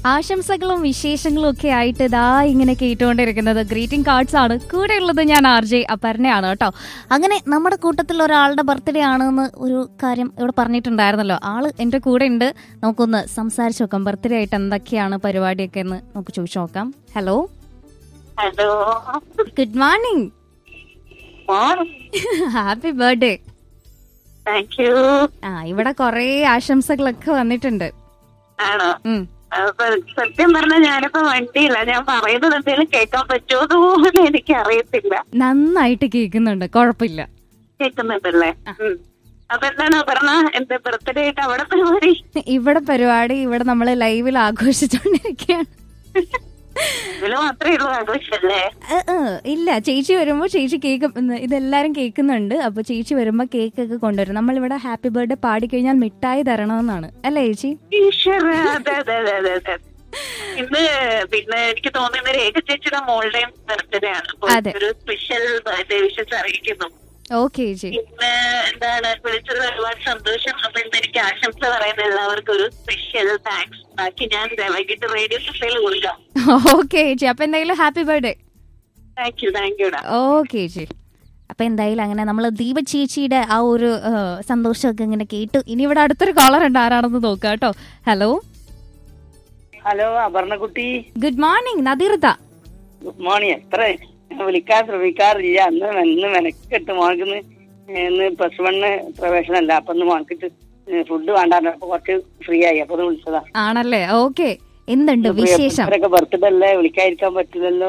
ആശംസകളും വിശേഷങ്ങളും ഒക്കെ ആയിട്ട് ഇതാ ഇങ്ങനെ കേട്ടുകൊണ്ടിരിക്കുന്നത് ഗ്രീറ്റിംഗ് കാർഡ്സ് ആണ് കൂടെ ഉള്ളത് ഞാൻ ആർ ജെ അപർണയാണ് കേട്ടോ അങ്ങനെ നമ്മുടെ കൂട്ടത്തിൽ ഒരാളുടെ ബർത്ത്ഡേ ആണെന്ന് ഒരു കാര്യം ഇവിടെ പറഞ്ഞിട്ടുണ്ടായിരുന്നല്ലോ ആള് എന്റെ കൂടെ ഉണ്ട് നമുക്കൊന്ന് സംസാരിച്ചു നോക്കാം ബർത്ത്ഡേ ആയിട്ട് എന്തൊക്കെയാണ് പരിപാടിയൊക്കെ എന്ന് നമുക്ക് ചോദിച്ചു നോക്കാം hello hello good morning happy birthday thank you ആ ഇവിടെ കൊറേ ആശംസകളൊക്കെ വന്നിട്ടുണ്ട് ആണോ ഉം. അപ്പൊ സത്യം പറഞ്ഞ ഞാനിപ്പോ വണ്ടിയില്ല ഞാൻ പറയുന്നത് എന്തെങ്കിലും കേൾക്കാൻ പറ്റുമോ പോലും എനിക്ക് അറിയത്തില്ല നന്നായിട്ട് കേൾക്കുന്നുണ്ട് കുഴപ്പമില്ല കേൾക്കുന്നുണ്ടല്ലേ ഉം. അപ്പൊ എന്താണ് പറഞ്ഞ എന്റെ ബർത്ത്ഡേ ആയിട്ട് അവിടെ പരിപാടി ഇവിടെ പരിപാടി ഇവിടെ നമ്മൾ ലൈവിൽ ആഘോഷിച്ചോണ്ടിരിക്കുകയാണ് ഇതില് മാത്രമേ ഉള്ളൂ ആഘോഷല്ലേ ഏ, ഏ, ഇല്ല ചേച്ചി വരുമ്പോ ചേച്ചി കേക്ക് ഉം, ഇതെല്ലാരും കേൾക്കുന്നുണ്ട് അപ്പൊ ചേച്ചി വരുമ്പോ കേക്ക് ഒക്കെ കൊണ്ടുവരും നമ്മളിവിടെ ഹാപ്പി ബർത്ത്ഡേ പാടി കഴിഞ്ഞാൽ മിഠായി തരണമെന്നാണ് അല്ലേ ചേച്ചി ഈശ്വര അതെ അതെ അതെ അതെ അതെ ഇന്ന് പിന്നെ എനിക്ക് തോന്നുന്നത് രേഖ ചേച്ചിയുടെ മോളുടെയും ബർത്ത്ഡേ ആണ് അപ്പൊ അതെ. ഒരു സ്പെഷ്യൽ ബർത്ത്ഡേ വിഷസ് അറിയിക്കുന്നു ഓക്കെ ചേച്ചി പിന്നെ എന്താണ് വിളിച്ചത് ഒരുപാട് സന്തോഷം അപ്പൊ ഇന്ന് എനിക്ക് ആശംസ പറയുന്ന എല്ലാവർക്കും ഒരു സ്പെഷ്യൽ താങ്ക്സ് ബാക്കി ഞാൻ ദേ വൈകിട്ട് റേഡിയോ സ്റ്റേഷനിൽ കൊടുക്കാം ഓക്കെ ചേച്ചി അപ്പൊ എന്തായാലും happy birthday thank you thank യുടാ ഓക്കെ ചേച്ചി അപ്പൊ എന്തായാലും അങ്ങനെ നമ്മൾ ദീപ ചേച്ചിയുടെ ആ ഒരു ഏ, സന്തോഷമൊക്കെ ഇങ്ങനെ കേട്ടു ഇനി ഇവിടെ അടുത്തൊരു കോളർ ഉണ്ട് ആരാണെന്ന് നോക്കാം കേട്ടോ ഹലോ ഹലോ അപർണക്കുട്ടി ഗുഡ് മോർണിംഗ് നദീർത്ത ഗുഡ് മോർണിംഗ് എത്ര ഞാൻ വിളിക്കാൻ ശ്രമിക്കാറില്ല അന്ന് ഇന്ന് മെനക്കെട്ട് മോനക്കിന്ന് ഇന്ന് പ്ലസ് വണ്ണ് പ്രവേശനമല്ല അപ്പൊ ഒന്ന് മോനക്കിട്ട് ഫുഡ് വേണ്ടായിരുന്നു അപ്പൊ കുറച്ച് ഫ്രീ ആയി അപ്പൊ ഒന്ന് വിളിച്ചതാ ആണല്ലേ ഓക്കെ എന്തുണ്ട് വിശേഷം ബർത്ത്ഡേ അല്ലേ വിളിക്കാതിരിക്കാൻ പറ്റില്ലല്ലോ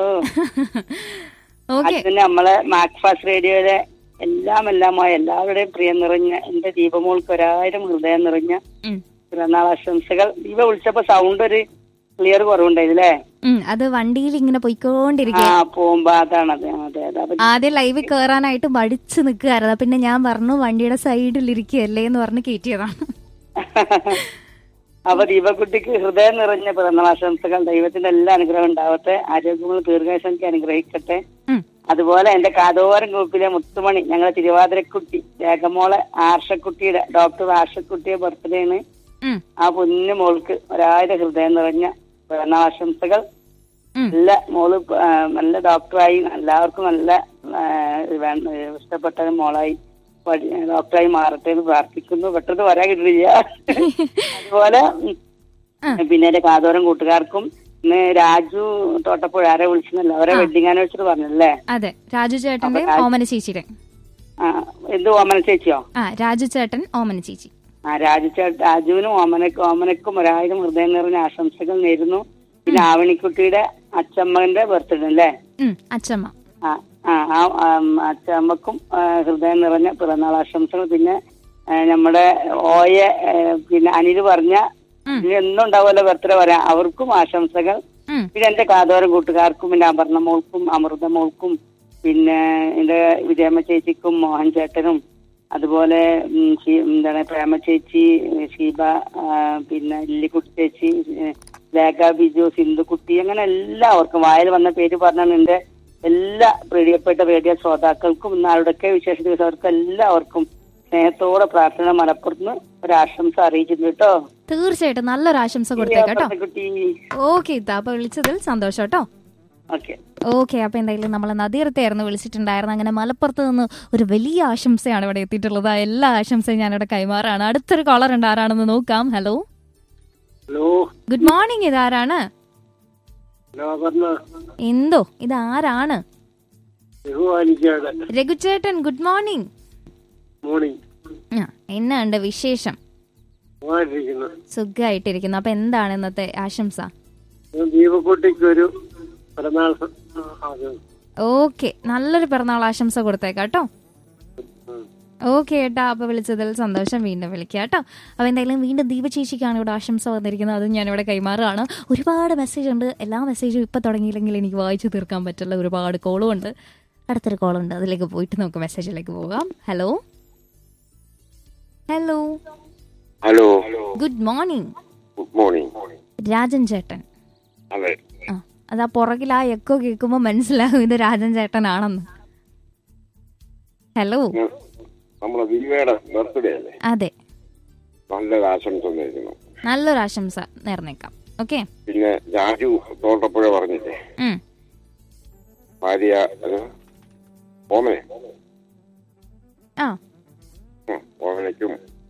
ഓക്കെ ആദ്യം തന്നെ നമ്മളെ മാക്ഫാസ് റേഡിയോയിലെ എല്ലാം എല്ലാമായ എല്ലാവരുടെയും പ്രിയം നിറഞ്ഞ എന്റെ ദീപമോൾക്ക് ഒരായിരം ഹൃദയം നിറഞ്ഞ ഉം. പിറന്നാൾ ആശംസകൾ ദീപ വിളിച്ചപ്പോ സൗണ്ട് ഒരു ക്ലിയർ കുറവുണ്ടായിരുന്നില്ലേ ഉം, അത് വണ്ടിയിൽ ഇങ്ങനെ ആ പോയിക്കൊണ്ടിരിക്കുക പോകുമ്പോ അതാണത് അതെ അതെ അപ്പൊ ആദ്യം ലൈവിൽ കയറാനായിട്ട് മടിച്ചു നിൽക്കുകയായിരുന്നു പിന്നെ ഞാൻ പറഞ്ഞു വണ്ടിയുടെ സൈഡിൽ ഇരിക്കുകയല്ലേ എന്ന് പറഞ്ഞ് കയറ്റിയതാണ് അപ്പൊ ദീപക്കുട്ടിക്ക് ഹൃദയം നിറഞ്ഞ പിറന്നാളാശംസകൾ ദൈവത്തിന്റെ എല്ലാ അനുഗ്രഹം ഉണ്ടാവട്ടെ ആരോഗ്യമുള്ള ദീർഘാശംക്ക് അനുഗ്രഹിക്കട്ടെ ഉം, അതുപോലെ എന്റെ കാതോരം ഗ്രൂപ്പിലെ മുത്തുമണി ഞങ്ങളെ തിരുവാതിരക്കുട്ടി രേഖമോളെ ആർഷക്കുട്ടിയുടെ ഡോക്ടർ ആർഷക്കുട്ടിയുടെ ബർത്ത്ഡേ ആണ് ഉം, ആ പൊന്നു മോൾക്ക് ഒരായിരം ഹൃദയം നിറഞ്ഞ പിറന്നാളാശംസകൾ ഉം. നല്ല മോള് പ- ആ, നല്ല ഡോക്ടറായി എല്ലാവർക്കും നല്ല ആ, വേ- ഇഷ്ടപ്പെട്ട മോളായി പഠി- ഡോക്ടറായി മാറട്ടെ എന്ന് പ്രാർത്ഥിക്കുന്നു പെട്ടെന്ന് വരാൻ കിട്ടില്ല അതുപോലെ ഉം, പിന്നെ എന്റെ കാതോരം കൂട്ടുകാർക്കും ഇന്ന് രാജു തോട്ടപ്പുഴ ആരെ വിളിച്ചെന്നല്ല അവരെ വെഡിങ് ആനിവേഴ്സറി പറഞ്ഞല്ലേ അതെ രാജു ചേട്ടന്റെ അപ്പൊ രാജു- ഓമന ചേച്ചിയുടെ ആ എന്ത് ഓമന ചേച്ചിയോ ആ രാജു ചേട്ടൻ ഓമന ചേച്ചി ആ രാജു ചേട്ട രാജുവിനും ഓമനക്കും ഓമനക്കും ഒരായിരം ഹൃദയം നിറഞ്ഞ ആശംസകൾ നേരുന്നു പിന്നെ ആവണിക്കുട്ടിയുടെ അച്ചമ്മന്റെ ബർത്ത്ഡേ അല്ലേ ഉം, അച്ചമ്മ ആ ആ ആ, ആം, അച്ചമ്മക്കും ആ, ഹൃദയം നിറഞ്ഞ പിറന്നാൾ ആശംസകൾ പിന്നെ ആ, നമ്മുടെ ഓയ ആ, പിന്നെ അനിൽ പറഞ്ഞ ഉം. ഇനി എന്നും ഉണ്ടാവുമല്ലോ ബർത്ത്ഡേ പറയാം അവർക്കും ആശംസകൾ ഉം, പിന്നെ എന്റെ കാതോരം കൂട്ടുകാർക്കും പിന്നെ അപർണ മോൾക്കും അമൃത മോൾക്കും പിന്നെ എന്റെ വിജയമ്മ ചേച്ചിക്കും മോഹൻ ചേട്ടനും അതുപോലെ ഉം, ഷീ- എന്താണ് പ്രേമ ചേച്ചി ഷീബ ആ, പിന്നെ ലില്ലിക്കുട്ടി ചേച്ചി ഏ, ലേഖ ബിജു സിന്ധുക്കുട്ടി അങ്ങനെ എല്ലാവർക്കും വായിൽ വന്ന പേര് പറഞ്ഞാൽ എന്റെ എല്ലാ പ്രിയപ്പെട്ട റേഡിയോ ശ്രോതാക്കൾക്കും ഇന്നാളുടെയൊക്കെ വിശേഷ ദിവസം അവർക്ക് എല്ലാവർക്കും സ്നേഹത്തോടെ പ്രാർത്ഥന മലപ്പുറത്ത് ഒരു ആശംസ അറിയിച്ചിട്ടുണ്ട് കേട്ടോ തീർച്ചയായിട്ടും നല്ലൊരു ആശംസ കൊടുത്തേക്കാട്ടോ കുട്ടി ഓക്കെ ഇതാ അപ്പൊ വിളിച്ചതിൽ സന്തോഷം കേട്ടോ ഓക്കെ ഓക്കെ അപ്പൊ എന്തായാലും നമ്മൾ നദീർത്തായിരുന്നു വിളിച്ചിട്ടുണ്ടായിരുന്നു അങ്ങനെ മലപ്പുറത്ത് നിന്ന് ഒരു വലിയ ആശംസയാണ് ഇവിടെ എത്തിയിട്ടുള്ളത് ആ എല്ലാ ആശംസയും ഞാനിവിടെ കൈമാറാണ് അടുത്തൊരു കോളർ ഉണ്ട് ആരാണെന്ന് നോക്കാം ഹലോ ഹലോ ഗുഡ് മോർണിംഗ് ഇതാരാണ് ഹലോ പറഞ്ഞ എന്തോ ഇതാരാണ് ബഹുമാനിക്കാതെ രഘുചേട്ടൻ ഗുഡ് മോർണിംഗ് മോർണിംഗ് ആ എന്നാണ്ട് വിശേഷം സുഖമായിട്ടിരിക്കുന്നു സുഖമായിട്ടിരിക്കുന്നു അപ്പൊ എന്താണ് ഇന്നത്തെ ആശംസ ഞാൻ ദീപക്കുട്ടിക്ക് ഒരു പിറന്നാൾ സ- ആശംസ. ഓക്കെ നല്ലൊരു പിറന്നാൾ ആശംസ കൊടുത്തേക്കാം കേട്ടോ ഉം. ഓക്കെ ഏട്ടാ അപ്പൊ വിളിച്ചതിൽ സന്തോഷം വീണ്ടും വിളിക്കാം കേട്ടോ അപ്പൊ എന്തായാലും വീണ്ടും ദീപ ചേച്ചിക്കാണ് ഇവിടെ ആശംസ വന്നിരിക്കുന്നത് അതും ഞാനിവിടെ കൈമാറുകയാണ് ഒരുപാട് മെസ്സേജ് ഉണ്ട് എല്ലാ മെസ്സേജും ഇപ്പൊ തുടങ്ങിയില്ലെങ്കിൽ എനിക്ക് വായിച്ചു തീർക്കാൻ പറ്റില്ല ഒരുപാട് കോളും ഉണ്ട് അടുത്തൊരു കോളുണ്ട് അതിലേക്ക് പോയിട്ട് നമുക്ക് മെസ്സേജിലേക്ക് പോകാം hello hello hello good morning good morning Rajan ചേട്ടൻ അതെ ആ അതാ പുറകിൽ ആ എക്കോ കേൾക്കുമ്പോൾ മനസ്സിലാകും ഇത് രാജൻ ചേട്ടനാണെന്ന് ഹലോ ഞാൻ- നമ്മളെ ദിവ്യയുടെ ബർത്ത്ഡേ അല്ലേ അതെ നല്ലൊരു ആശംസ നേരുന്നു നല്ലൊരു ആശംസ നേർന്നേക്കാം ഓക്കെ പിന്നെ പിന്നെ രാജു തോട്ടപ്പുഴ പറഞ്ഞില്ലേ ഉം. ഭാര്യ അത് ഓമനെ ആ ഉം, ഓമനയ്ക്കും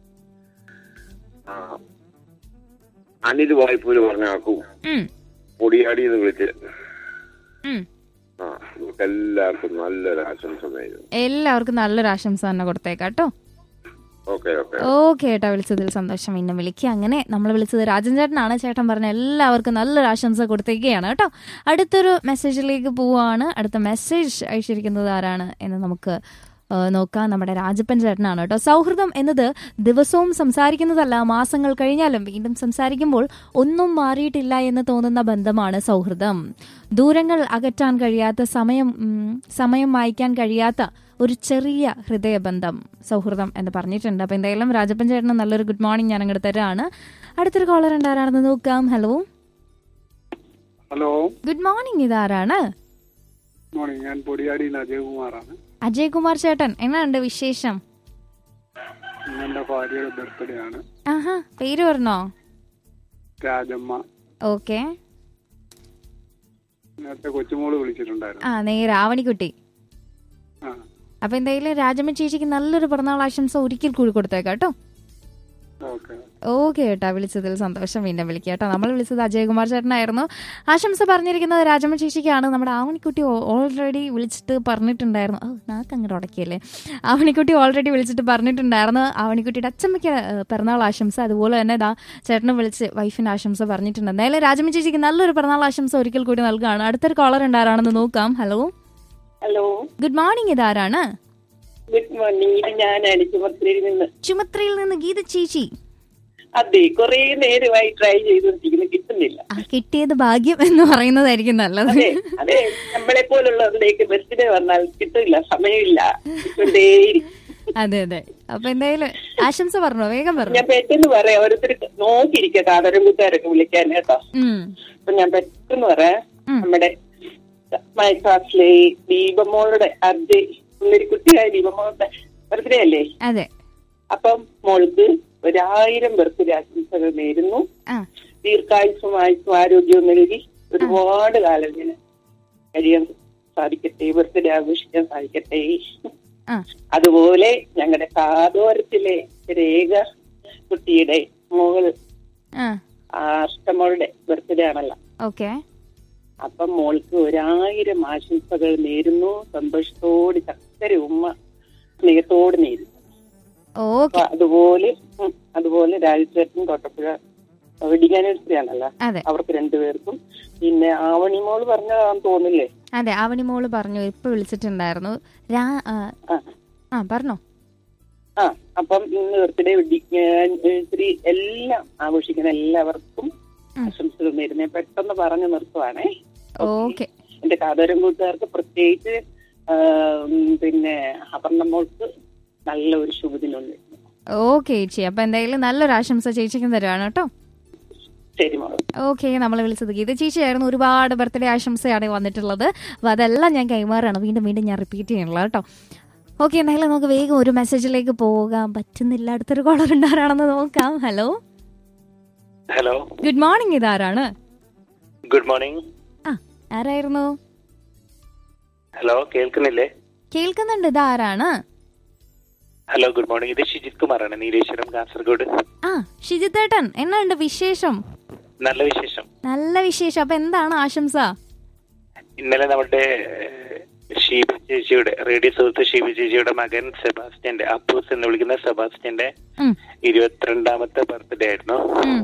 ആ, അനിൽ വായ്പൂര് പറഞ്ഞ ആക്കും ഉം, പൊടിയാടി എന്ന് വിളിച്ച് ഉം. ആ നമുക്ക് എല്ലാവർക്കും നല്ലൊരു ആശംസ നേരുന്നു എല്ലാവർക്കും നല്ലൊരു ആശംസ തന്നെ കൊടുത്തേക്കാം കേട്ടോ ഓക്കെ ഓക്കെ ഓക്കെ ഏട്ടാ വിളിച്ചതിൽ സന്തോഷം വീണ്ടും വിളിക്കുക അങ്ങനെ നമ്മൾ വിളിച്ചത് രാജൻ ചേട്ടനാണ് ചേട്ടൻ പറഞ്ഞ എല്ലാവർക്കും നല്ലൊരു ആശംസ കൊടുത്തേക്കുകയാണ് കേട്ടോ അടുത്തൊരു മെസ്സേജിലേക്ക് പോവാണ് അടുത്ത മെസ്സേജ് അയച്ചിരിക്കുന്നത് ആരാണ് എന്ന് നമുക്ക് ആ, നോക്കാം നമ്മുടെ രാജപ്പൻ ചേട്ടനാണ് കേട്ടോ സൗഹൃദം എന്നത് ദിവസവും സംസാരിക്കുന്നതല്ല മാസങ്ങൾ കഴിഞ്ഞാലും വീണ്ടും സംസാരിക്കുമ്പോൾ ഒന്നും മാറിയിട്ടില്ല എന്ന് തോന്നുന്ന ബന്ധമാണ് സൗഹൃദം ദൂരങ്ങൾ അകറ്റാൻ കഴിയാത്ത സമയം ഉം, സമയം വായിക്കാൻ കഴിയാത്ത ഒരു ചെറിയ ഹൃദയബന്ധം സൗഹൃദം എന്ന് പറഞ്ഞിട്ടുണ്ട് അപ്പൊ എന്തായാലും രാജപ്പൻ ചേട്ടന് നല്ലൊരു ഗുഡ് മോർണിംഗ് ഞാൻ അങ്ങോട്ട് തരാണ് അടുത്തൊരു കോളർ ഉണ്ടാരാണെന്ന് നോക്കാം ഹലോ ഹലോ ഗുഡ് മോർണിംഗ് ഇതാരാണ് മോർണിംഗ് ഞാൻ പൊടിയാടി അജയകുമാറാണ് അജയ് കുമാർ ചേട്ടൻ എന്നാണ്ട് വിശേഷം ഇന്ന് എന്റെ ഭാര്യയുടെ ബർത്ത്ഡേ ആണ് ആഹാ പേര് പറഞ്ഞോ രാജമ്മ ഓക്കെ നേരത്തെ കൊച്ചുമോള് വിളിച്ചിട്ടുണ്ടായിരുന്നു ആ നേരെ ആവണിക്കുട്ടി ആ അപ്പൊ എന്തായാലും രാജമ്മ ചേച്ചിക്ക് നല്ലൊരു പിറന്നാൾ ആശംസ ഒരിക്കൽ കൂടി കൊടുത്തേക്കാം കേട്ടോ ഓക്കെ ഓക്കെ ഏട്ടാ വിളിച്ചതിൽ സന്തോഷം വീണ്ടും വിളിക്കുക കേട്ടോ നമ്മൾ വിളിച്ചത് അജയകുമാർ ചേട്ടനായിരുന്നു ആശംസ പറഞ്ഞിരിക്കുന്നത് രാജമ്മ ചേച്ചിക്കാണ് നമ്മുടെ ആവണിക്കുട്ടി ഓൾറെഡി വിളിച്ചിട്ട് പറഞ്ഞിട്ടുണ്ടായിരുന്നു ഓ നാക്ക് അങ്ങോട്ട് ഉടക്കിയല്ലേ ആവണിക്കുട്ടി ഓൾറെഡി വിളിച്ചിട്ട് പറഞ്ഞിട്ടുണ്ടായിരുന്നു ആവണിക്കുട്ടിയുടെ അച്ചമ്മയ്ക്ക് ഏഹ്, പിറന്നാൾ ആശംസ അതുപോലെ തന്നെ ഇതാ ചേട്ടനെ വിളിച്ച് വൈഫിന്റെ ആശംസ പറഞ്ഞിട്ടുണ്ട് എന്തായാലും രാജമ്മ ചേച്ചിക്ക് നല്ലൊരു പിറന്നാൾ ആശംസ ഒരിക്കൽ കൂടി നൽകുകയാണ് അടുത്തൊരു കോളർ ഉണ്ടാരാണെന്ന് നോക്കാം ഹലോ ഹലോ ഗുഡ് മോർണിംഗ് ഇതാരാണ് ഗുഡ് മോർണിംഗ് ഇത് ഞാനാണ് ചുമത്രയിൽ നിന്ന് ചുമത്രയിൽ നിന്ന് ഗീത ചേച്ചി അതെ കുറെ നേരമായി ട്രൈ ചെയ്തുകൊണ്ടിരിക്കുന്നു കിട്ടുന്നില്ല ആ കിട്ടിയത് ഭാഗ്യം എന്ന് പറയുന്നതായിരിക്കും നല്ലത് അതെ അതെ നമ്മളെ പോലുള്ളവരിലേക്ക് ബർത്ത്ഡേ വന്നാൽ കിട്ടില്ല സമയമില്ല കിട്ടുകൊണ്ടേയിരിക്കും. അതെ അതെ അപ്പൊ എന്തായാലും ആശംസ പറഞ്ഞോ വേഗം പറഞ്ഞു ഞാൻ പെട്ടെന്ന് പറയാം ഓരോരുത്തർ നോക്കിയിരിക്കുക കാതരം കൂട്ടുകാരൊക്കെ വിളിക്കാൻ കേട്ടോ ഉം അപ്പൊ ഞാൻ പെട്ടെന്ന് പറയാം ഉം. നമ്മുടെ മൈ ക്ലാസ്സിലെ ദീപമോളുടെ അർജയ് ഒരു കുട്ടിയായ ദീപമോളുടെ ബർത്ത്ഡേ അല്ലേ അതെ അപ്പം മോൾക്ക് ഒരായിരം ബർത്ത്ഡേ ആശംസകൾ നേരുന്നു ആ ദീർഘായുസും ആയുസും ആരോഗ്യവും നൽകി ഒരുപാട് കാലം ഇങ്ങനെ കഴിയാൻ സാധിക്കട്ടെ ബർത്ത്ഡേ ആഘോഷിക്കാൻ സാധിക്കട്ടെ ആ അതുപോലെ ഞങ്ങളുടെ കാതോരത്തിലെ രേഖ കുട്ടിയുടെ മോൾ ആ അഷ്ടമോളുടെ ബർത്ത്ഡേ ആണല്ലോ ഓക്കെ അപ്പം മോൾക്ക് ഒരായിരം ആശംസകൾ നേരുന്നു സന്തോഷത്തോട് ചക്കര ഉമ്മ സ്നേഹത്തോട് നേരുന്നു ഓക്കെ അപ്പൊ അതുപോലെ ഉം, അതുപോലെ രാജചേട്ടൻ തോട്ടപ്പുഴ വെഡിങ് ആനിവേഴ്സറി ആണല്ലോ അതെ അവർക്ക് രണ്ടുപേർക്കും പിന്നെ ആവണിമോള് പറഞ്ഞതാന്ന് തോന്നില്ലേ അതെ അവനി മോള് പറഞ്ഞു ഇപ്പൊ വിളിച്ചിട്ടുണ്ടായിരുന്നു രാ ആ, ആ ആ പറഞ്ഞോ ആ അപ്പം ഇന്ന് ബർത്ത്ഡേ വെഡിങ് ആനിവേഴ്സറി എല്ലാം ആഘോഷിക്കുന്ന എല്ലാവർക്കും ഉം. ആശംസകൾ നേരുന്നേ പെട്ടെന്ന് പറഞ്ഞു നിർത്തുവാണേ ഓക്കെ എന്റെ കാതോരം കൂട്ടുകാർക്ക് പ്രത്യേകിച്ച് ആ, ഉം, പിന്നെ അപർണമോൾക്ക് നല്ല ഒരു ശുഭദിനമുണ്ട് ഓക്കെ ചേച്ചി അപ്പൊ എന്തായാലും നല്ലൊരു ആശംസ ചേച്ചിക്കും തരുവാണ് കേട്ടോ ശരി മോളെ ഓക്കെ നമ്മൾ വിളിച്ചത് ഗീത ചേച്ചിയായിരുന്നു ഒരുപാട് ബർത്ത്ഡേ ആശംസയാണ് വന്നിട്ടുള്ളത് അപ്പൊ അതെല്ലാം ഞാൻ കൈമാറാണ് വീണ്ടും വീണ്ടും ഞാൻ റിപ്പീറ്റ് ചെയ്യണല്ലോ കേട്ടോ ഓക്കെ എന്തായാലും നമുക്ക് വേഗം ഒരു മെസ്സേജിലേക്ക് പോകാൻ പറ്റുന്നില്ല അടുത്തൊരു കോളർ ഉണ്ടാരാണെന്ന് നോക്കാം ഹലോ ഹലോ ഗുഡ് മോർണിംഗ് ഇതാരാണ് ഗുഡ് മോർണിംഗ് ആ ആരായിരുന്നു ഹലോ കേൾക്കുന്നില്ലേ കേൾക്കുന്നുണ്ട് ഇതാരാണ് ഹലോ ഗുഡ് മോർണിംഗ് ഇത് ഷിജിത് കുമാറാണ് നീലേശ്വരം കാസർഗോഡ് ആ ഷിജിത്തേട്ടൻ എന്നാണ്ട് വിശേഷം നല്ല വിശേഷം നല്ല വിശേഷം അപ്പൊ എന്താണ് ആശംസ ഇന്നലെ നമ്മുടെ ഏഹ്, ഷീബ ചേച്ചിയുടെ റേഡിയോ സുഹൃത്ത് ഷീബ ചേച്ചിയുടെ മകൻ സെബാസ്റ്റ്യന്റെ അപ്പൂസ് എന്ന് വിളിക്കുന്ന സെബാസ്റ്റ്യന്റെ ഉം, ഇരുപത്തിരണ്ടാമത്തെ ബർത്ത്ഡേ ആയിരുന്നു ഉം.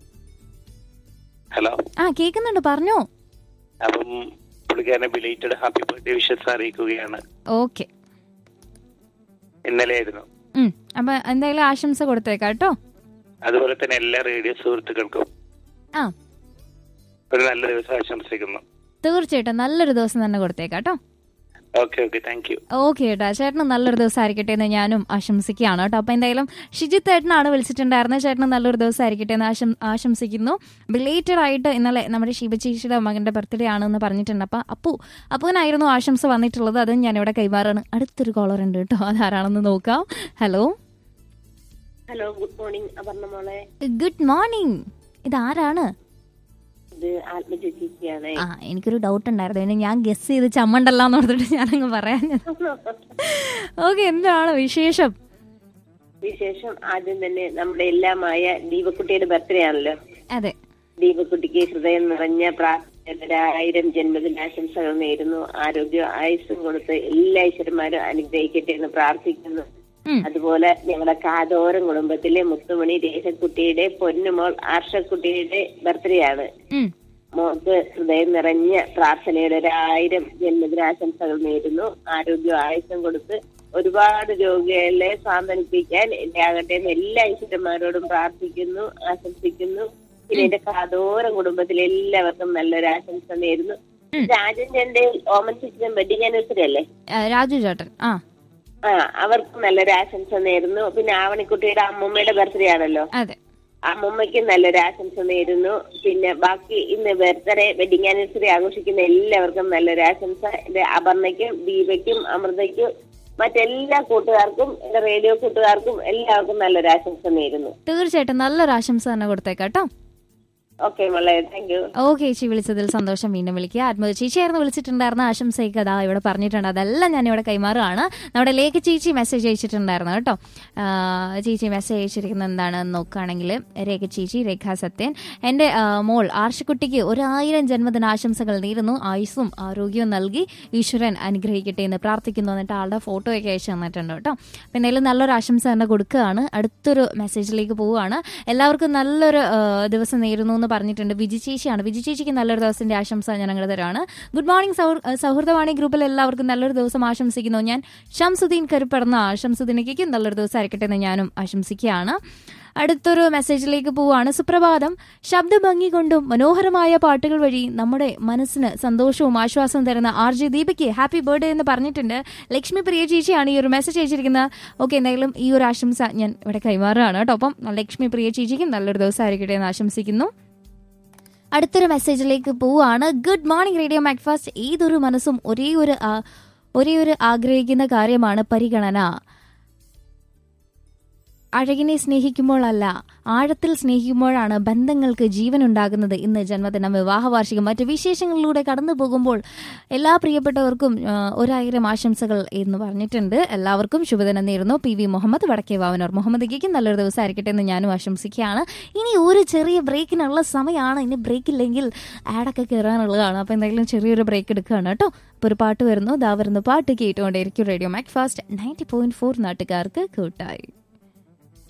ഹലോ ആ കേൾക്കുന്നുണ്ട് പറഞ്ഞോ അപ്പം പുള്ളിക്കാരനെ ബിലേറ്റഡ് ഹാപ്പി ബർത്ത്ഡേ വിഷസ് അറിയിക്കുകയാണ് ഓക്കെ ഇന്നലെ ആയിരുന്നു ഉം, അപ്പൊ എന്തായാലും ആശംസ കൊടുത്തേക്കാം കേട്ടോ അതുപോലെ തന്നെ എല്ലാ റേഡിയോ സുഹൃത്തുക്കൾക്കും ആ ഒരു നല്ല ദിവസം ആശംസിക്കുന്നു തീർച്ചയായിട്ടും നല്ലൊരു ദിവസം തന്നെ കൊടുത്തേക്കാം കേട്ടോ okay okay thank you okay ഏട്ടാ ചേട്ടന് നല്ലൊരു ദിവസം ആയിരിക്കട്ടെ എന്ന് ഞാനും ആശംസിക്കുകയാണ് കേട്ടോ അപ്പൊ എന്തായാലും ഷിജിത്ത് ഏട്ടനാണ് വിളിച്ചിട്ടുണ്ടായിരുന്നത് ചേട്ടന് നല്ലൊരു ദിവസം ആയിരിക്കട്ടെ എന്ന് ആശം ആശംസിക്കുന്നു ബിലേറ്റഡ് ആയിട്ട് ഇന്നലെ നമ്മുടെ ശിവചേച്ചിയുടെ മകന്റെ ബർത്ത്ഡേ ആണെന്ന് പറഞ്ഞിട്ടുണ്ട് അപ്പൊ അപ്പു അപ്പുവിനായിരുന്നു ആശംസ വന്നിട്ടുള്ളത് അതും ഞാനിവിടെ കൈമാറാണ് അടുത്തൊരു കോളർ ഉണ്ട് കേട്ടോ അതാരാണെന്ന് നോക്കാം hello hello good morning Aparna മോളെ ഗുഡ് മോർണിംഗ് ഇതാരാണ് ഇത് ആത്മചേച്ചിയാണ് ആ എനിക്കൊരു ഡൗട്ട് ഉണ്ടായിരുന്നു പിന്നെ ഞാൻ ഗസ് ചെയ്ത് ചമ്മണ്ടല്ലാന്ന് ഓർത്തിട്ട് ഞാനങ്ങ് പറയാൻ ഓക്കെ എന്താണ് വിശേഷം വിശേഷം ആദ്യം തന്നെ നമ്മുടെ എല്ലാമായ ദീപക്കുട്ടിയുടെ ബർത്ത്ഡേ ആണല്ലോ അതെ ദീപക്കുട്ടിക്ക് ഹൃദയം നിറഞ്ഞ പ്രാർത്ഥനരായിരം ജന്മദിനാശംസകൾ നേരുന്നു ആരോഗ്യ ആയുസ്സും കൊടുത്ത് എല്ലാ ഈശ്വരന്മാരും അനുഗ്രഹിക്കട്ടെ എന്ന് പ്രാർത്ഥിക്കുന്നു ഉം. അതുപോലെ ഞങ്ങളുടെ കാതോരം കുടുംബത്തിലെ മുത്തുമണി രേഖക്കുട്ടിയുടെ പൊന്നുമോൾ ആർഷക്കുട്ടിയുടെ ബർത്ത്ഡേ ആണ് ഉം. മോൾക്ക് ഹൃദയം നിറഞ്ഞ പ്രാർത്ഥനയുടെ ഒരായിരം ജന്മദിനാശംസകൾ നേരുന്നു ആരോഗ്യ ആയുസം കൊടുത്ത് ഒരുപാട് രോഗികളെ സാന്ത്വനിപ്പിക്കാൻ ഇടയാകട്ടെ എന്ന് എല്ലാ ഈശ്വരന്മാരോടും പ്രാർത്ഥിക്കുന്നു ആശംസിക്കുന്നു പിന്നെ എന്റെ കാതോരം കുടുംബത്തിലെ എല്ലാവർക്കും നല്ലൊരു ആശംസ നേരുന്നു രാജൻ ചന്റെ ഓമൻ ചിത്രം വെഡിങ് ആനിവേഴ്സറി അല്ലേ ആ, രാജു ചേട്ടൻ ആ ആ അവർക്കും നല്ലൊരു ആശംസ നേരുന്നു പിന്നെ ആവണിക്കുട്ടിയുടെ അമ്മൂമ്മയുടെ ബർത്ത്ഡേ ആണല്ലോ അതെ അമ്മൂമ്മയ്ക്ക് നല്ലൊരു ആശംസ നേരുന്നു പിന്നെ ബാക്കി ഇന്ന് ബർത്ത്ഡേ വെഡിങ് ആനിവേഴ്സറി ആഘോഷിക്കുന്ന എല്ലാവർക്കും നല്ലൊരു ആശംസ എന്റെ അപർണയ്ക്കും ദീപയ്ക്കും അമൃതയ്ക്കും മറ്റെല്ലാ കൂട്ടുകാർക്കും എന്റെ റേഡിയോ കൂട്ടുകാർക്കും എല്ലാവർക്കും നല്ലൊരു ആശംസ നേരുന്നു തീർച്ചയായിട്ടും നല്ലൊരു ആശംസ തന്നെ കൊടുത്തേക്കാം കേട്ടോ ഓക്കെ വളരെ താങ്ക് യു ഓക്കെ ചേച്ചി വിളിച്ചതിൽ സന്തോഷം വീണ്ടും വിളിക്കുക ആത്മ ചേച്ചിയായിരുന്നു വിളിച്ചിട്ടുണ്ടായിരുന്ന ആശംസയൊക്കെ അതാ ഇവിടെ പറഞ്ഞിട്ടുണ്ട് അതെല്ലാം ഞാൻ ഇവിടെ കൈമാറുകയാണ് നമ്മുടെ ലേഖ ചേച്ചി മെസ്സേജ് അയച്ചിട്ടുണ്ടായിരുന്നു കേട്ടോ ആ, ചേച്ചി മെസ്സേജ് അയച്ചിരിക്കുന്നത് എന്താണെന്ന് നോക്കുകയാണെങ്കിൽ രേഖ ചേച്ചി രേഖ സത്യൻ എൻ്റെ ആ, മോൾ ആർഷക്കുട്ടിക്ക് ഒരായിരം ജന്മദിനാശംസകൾ നേരുന്നു ആയുസ്സും ആരോഗ്യവും നൽകി ഈശ്വരൻ അനുഗ്രഹിക്കട്ടെ എന്ന് പ്രാർത്ഥിക്കുന്നു എന്നിട്ട് ആളുടെ ഫോട്ടോയൊക്കെ അയച്ചു തന്നിട്ടുണ്ട് കേട്ടോ അപ്പം എന്തായാലും നല്ലൊരു ആശംസ തന്നെ കൊടുക്കുകയാണ് അടുത്തൊരു മെസ്സേജിലേക്ക് പോവുകയാണ് എല്ലാവർക്കും നല്ലൊരു ആ, ദിവസം നേരുന്നു എന്ന് പറഞ്ഞിട്ടുണ്ട് വിജി ചേച്ചിയാണ് വിജി ചേച്ചിക്ക് നല്ലൊരു ദിവസത്തിന്റെ ആശംസ ഞാൻ അങ്ങോട്ട് തരാണ് ഗുഡ് മോർണിംഗ് സൗ- സൗഹൃദവാണി ഗ്രൂപ്പിൽ എല്ലാവർക്കും നല്ലൊരു ദിവസം ആശംസിക്കുന്നു ഞാൻ ഷംസുദ്ദീൻ കരുപ്പടന്ന ഷംസുദ്ദീനയ്ക്ക് നല്ലൊരു ദിവസം ആയിരിക്കട്ടെ എന്ന് ഞാനും ആശംസിക്കുകയാണ് അടുത്തൊരു മെസ്സേജിലേക്ക് പോവാണ് സുപ്രഭാതം ശബ്ദഭംഗി കൊണ്ടും മനോഹരമായ പാട്ടുകൾ വഴി നമ്മുടെ മനസ്സിന് സന്തോഷവും ആശ്വാസവും തരുന്ന ആർ ജെ ദീപയ്ക്ക് ഹാപ്പി ബർത്ത്ഡേ എന്ന് പറഞ്ഞിട്ടുണ്ട് ലക്ഷ്മി പ്രിയ ചേച്ചിയാണ് ഈ ഒരു മെസ്സേജ് അയച്ചിരിക്കുന്നത് ഓക്കെ എന്തായാലും ഈ ഒരു ആശംസ ഞാൻ ഇവിടെ കൈമാറുകയാണ് കേട്ടോ അപ്പം ലക്ഷ്മി പ്രിയ ചേച്ചിക്ക് നല്ലൊരു ദിവസം ആയിരിക്കട്ടെ എന്ന് ആശംസിക്കുന്നു അടുത്തൊരു മെസ്സേജിലേക്ക് പോവാണ് ഗുഡ് മോർണിംഗ് റേഡിയോ മാക്ഫാസ്റ്റ് ഏതൊരു മനസ്സും ഒരേ ഒരു ആ- ഒരേ ഒരു ആഗ്രഹിക്കുന്ന കാര്യമാണ് പരിഗണന അഴകിനെ സ്നേഹിക്കുമ്പോഴല്ല ആഴത്തിൽ സ്നേഹിക്കുമ്പോഴാണ് ബന്ധങ്ങൾക്ക് ജീവൻ ഉണ്ടാകുന്നത് ഇന്ന് ജന്മദിനം വിവാഹ വാർഷികം മറ്റ് വിശേഷങ്ങളിലൂടെ കടന്നു പോകുമ്പോൾ എല്ലാ പ്രിയപ്പെട്ടവർക്കും ആ, ഒരായിരം ആശംസകൾ എന്ന് പറഞ്ഞിട്ടുണ്ട് എല്ലാവർക്കും ശുഭദിനം നേരുന്നു പി വി മുഹമ്മദ് വടക്കേ വാവനൂർ മുഹമ്മദ് ഗിക്കും നല്ലൊരു ദിവസം ആയിരിക്കട്ടെ എന്ന് ഞാനും ആശംസിക്കുകയാണ് ഇനി ഒരു ചെറിയ ബ്രേക്കിനുള്ള സമയമാണ് ഇനി ബ്രേക്ക് ഇല്ലെങ്കിൽ ആഡൊക്കെ കയറാനുള്ളതാണ് അപ്പോൾ എന്തായാലും ചെറിയൊരു ബ്രേക്ക് എടുക്കുകയാണ് കേട്ടോ അപ്പോൾ ഒരു പാട്ട് വരുന്നു ദാ വരുന്നു പാട്ട് കേട്ടുകൊണ്ടേയിരിക്കും radio Macfast ninety point four നാട്ടുകാർക്ക് കൂട്ടായി